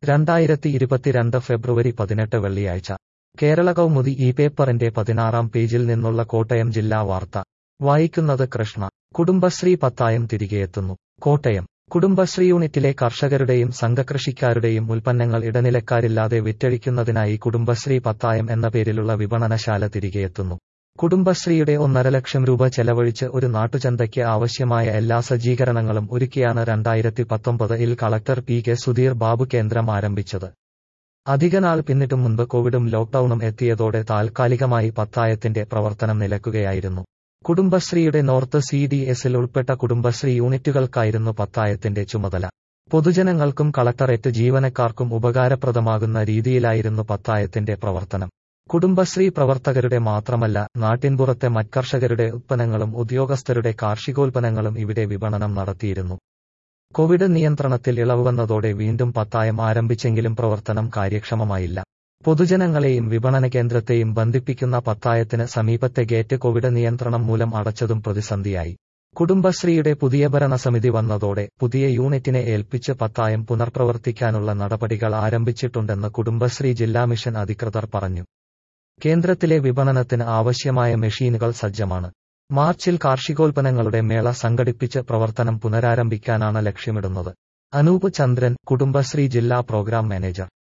രണ്ടായിരത്തി ഇരുപത്തിരണ്ട് ഫെബ്രുവരി പതിനെട്ട് വെള്ളിയാഴ്ച കേരള കൗമുദി ഈ പേപ്പറിന്റെ പതിനാറാം പേജിൽ നിന്നുള്ള കോട്ടയം ജില്ലാ വാർത്ത വായിക്കുന്നത് കൃഷ്ണ കുടുംബശ്രീ പത്തായം തിരികെയെത്തുന്നു കോട്ടയം കുടുംബശ്രീ യൂണിറ്റിലെ കർഷകരുടെയും സംഘകൃഷിക്കാരുടെയും ഉൽപ്പന്നങ്ങൾ ഇടനിലക്കാരില്ലാതെ വിറ്റഴിക്കുന്നതിനായി കുടുംബശ്രീ പത്തായം എന്ന പേരിലുള്ള വിപണനശാല തിരികെയെത്തുന്നു കുടുംബശ്രീയുടെ ഒന്നര ലക്ഷം രൂപ ചെലവഴിച്ച് ഒരു നാട്ടുചന്തയ്ക്ക് ആവശ്യമായ എല്ലാ സജ്ജീകരണങ്ങളും ഒരുക്കിയാണ് രണ്ടായിരത്തി പത്തൊമ്പത് ഇൽ collector P K Sudheer Babu കേന്ദ്രം ആരംഭിച്ചത് അധികനാൾ പിന്നിട്ടും മുൻപ് കോവിഡും ലോക്ഡൌണും എത്തിയതോടെ താൽക്കാലികമായി പത്തായത്തിന്റെ പ്രവർത്തനം നിലക്കുകയായിരുന്നു കുടുംബശ്രീയുടെ നോർത്ത് സി ഡി എസിൽ ഉൾപ്പെട്ട കുടുംബശ്രീ യൂണിറ്റുകൾക്കായിരുന്നു പത്തായത്തിന്റെ ചുമതല പൊതുജനങ്ങൾക്കും കളക്ടറേറ്റ് ജീവനക്കാർക്കും ഉപകാരപ്രദമാകുന്ന രീതിയിലായിരുന്നു പത്തായത്തിന്റെ പ്രവർത്തനം കുടുംബശ്രീ പ്രവർത്തകരുടെ മാത്രമല്ല നാട്ടിൻപുറത്തെ മറ്റ്കർഷകരുടെ ഉത്പന്നങ്ങളും ഉദ്യോഗസ്ഥരുടെ കാർഷികോൽപ്പന്നങ്ങളും ഇവിടെ വിപണനം നടത്തിയിരുന്നു കോവിഡ് നിയന്ത്രണത്തിൽ ഇളവ് വന്നതോടെ വീണ്ടും പത്തായം ആരംഭിച്ചെങ്കിലും പ്രവർത്തനം കാര്യക്ഷമമായില്ല പൊതുജനങ്ങളെയും വിപണന കേന്ദ്രത്തെയും ബന്ധിപ്പിക്കുന്ന പത്തായത്തിന് സമീപത്തെ ഗേറ്റ് കോവിഡ് നിയന്ത്രണം മൂലം അടച്ചതും പ്രതിസന്ധിയായി കുടുംബശ്രീയുടെ പുതിയ ഭരണസമിതി വന്നതോടെ പുതിയ യൂണിറ്റിനെ ഏൽപ്പിച്ച് പത്തായം പുനർപ്രവർത്തിക്കാനുള്ള നടപടികൾ ആരംഭിച്ചിട്ടുണ്ടെന്ന് കുടുംബശ്രീ ജില്ലാ മിഷൻ അധികൃതർ പറഞ്ഞു കേന്ദ്രത്തിലെ വിപണനത്തിന് ആവശ്യമായ മെഷീനുകൾ സജ്ജമാണ് മാർച്ചിൽ കാർഷികോൽപ്പന്നങ്ങളുടെ മേള സംഘടിപ്പിച്ച് പ്രവർത്തനം പുനരാരംഭിക്കാനാണ് ലക്ഷ്യമിടുന്നത് അനൂപ് ചന്ദ്രൻ കുടുംബശ്രീ ജില്ലാ പ്രോഗ്രാം മാനേജർ